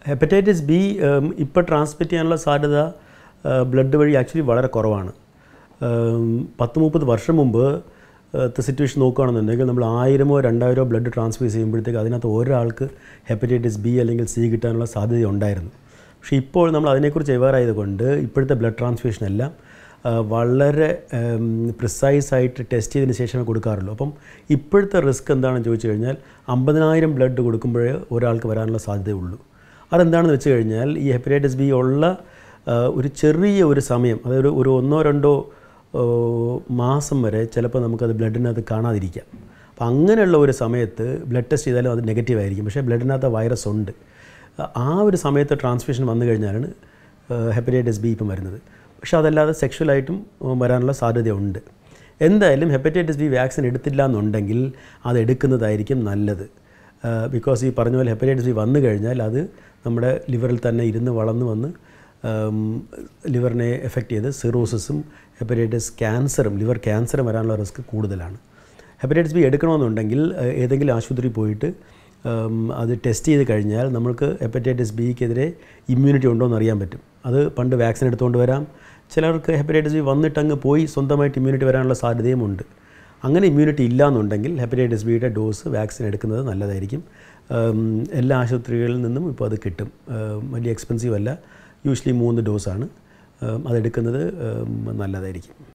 hepatitis B ഇപ്പോൾ transmit ചെയ്യാനുള്ള സാധ്യത ബ്ലഡ് വഴി ആക്ച്വലി വളരെ കുറവാണ് ഉം, പത്ത് മുപ്പത് വർഷം മുമ്പ് സിറ്റുവേഷൻ നോക്കുകയാണെന്നുണ്ടെങ്കിൽ നമ്മൾ ആയിരമോ രണ്ടായിരമോ ബ്ലഡ് ട്രാൻസ്ഫ്യൂസ് ചെയ്യുമ്പോഴത്തേക്ക് അതിനകത്ത് ഒരാൾക്ക് ഹെപ്പറ്റൈറ്റിസ് ബി അല്ലെങ്കിൽ സി കിട്ടാനുള്ള സാധ്യത ഉണ്ടായിരുന്നു പക്ഷേ ഇപ്പോൾ നമ്മൾ അതിനെക്കുറിച്ച് aware ആയതുകൊണ്ട് ഇപ്പോഴത്തെ ബ്ലഡ് ട്രാൻസ്ഫ്യൂഷൻ എല്ലാം ആ, വളരെ പ്രിസൈസ് ആയിട്ട് ടെസ്റ്റ് ചെയ്തതിന് ശേഷമേ കൊടുക്കാറുള്ളൂ അപ്പം ഇപ്പോഴത്തെ റിസ്ക് എന്താണെന്ന് ചോദിച്ചു കഴിഞ്ഞാൽ അമ്പതിനായിരം ബ്ലഡ് കൊടുക്കുമ്പോഴേ ഒരാൾക്ക് വരാനുള്ള സാധ്യതയുള്ളൂ അതെന്താണെന്ന് വെച്ച് കഴിഞ്ഞാൽ ഈ ഹെപ്പറ്റൈറ്റിസ് ബി ഉള്ള ആ, ഒരു ചെറിയ ഒരു സമയം അതായത് ഒരു ഒന്നോ രണ്ടോ ഓ, മാസം വരെ ചിലപ്പോൾ നമുക്കത് ബ്ലഡിനകത്ത് കാണാതിരിക്കാം അപ്പം അങ്ങനെയുള്ള ഒരു സമയത്ത് ബ്ലഡ് ടെസ്റ്റ് ചെയ്താലും അത് നെഗറ്റീവ് ആയിരിക്കും പക്ഷേ ബ്ലഡിനകത്ത് വൈറസ് ഉണ്ട് ആ ഒരു സമയത്ത് ട്രാൻസ്മിഷൻ വന്നു കഴിഞ്ഞാലാണ് ഹെപ്പറ്റൈറ്റിസ് ബി ഇപ്പം വരുന്നത് പക്ഷേ അതല്ലാതെ സെക്ഷുവലായിട്ടും വരാനുള്ള സാധ്യതയുണ്ട് എന്തായാലും ഹെപ്പറ്റൈറ്റിസ് ബി വാക്സിൻ എടുത്തില്ല എന്നുണ്ടെങ്കിൽ അത് എടുക്കുന്നതായിരിക്കും നല്ലത് ബിക്കോസ് ഈ പറഞ്ഞ പോലെ ഹെപ്പറ്റൈറ്റിസ് ബി വന്നു കഴിഞ്ഞാൽ അത് നമ്മുടെ ലിവറിൽ തന്നെ ഇരുന്ന് വളർന്നു വന്ന് ലിവറിനെ എഫക്റ്റ് ചെയ്ത് സിറോസിസും ഹെപ്പറ്റൈറ്റിസ് ക്യാൻസറും ലിവർ ക്യാൻസറും വരാനുള്ള റിസ്ക് കൂടുതലാണ് ഹെപ്പറ്റൈറ്റിസ് ബി എടുക്കണമെന്നുണ്ടെങ്കിൽ ഏഹ്, ഏതെങ്കിലും ആശുപത്രിയിൽ പോയിട്ട് ഉം, അത് ടെസ്റ്റ് ചെയ്ത് കഴിഞ്ഞാൽ നമുക്ക് ഹെപ്പറ്റൈറ്റിസ് ബിക്കെതിരെ ഇമ്മ്യൂണിറ്റി ഉണ്ടോ എന്ന് അറിയാൻ പറ്റും അത് പണ്ട് വാക്സിൻ എടുത്തുകൊണ്ട് വരാം ചിലർക്ക് ഹെപ്പറ്റൈറ്റിസ് ബി വന്നിട്ടങ്ങ് പോയി സ്വന്തമായിട്ട് ഇമ്മ്യൂണിറ്റി വരാനുള്ള സാധ്യതയും ഉണ്ട് അങ്ങനെ ഇമ്മ്യൂണിറ്റി ഇല്ല എന്നുണ്ടെങ്കിൽ ഹെപ്പറ്റൈറ്റിസ് ബിയുടെ ഡോസ് വാക്സിൻ എടുക്കുന്നത് നല്ലതായിരിക്കും ഉം, എല്ലാ ആശുപത്രികളിൽ നിന്നും ഇപ്പോൾ അത് കിട്ടും ഉം, വലിയ എക്സ്പെൻസീവ് അല്ല യൂഷ്വലി മൂന്ന് ഡോസാണ് ഉം, അതെടുക്കുന്നത് ഉം, നല്ലതായിരിക്കും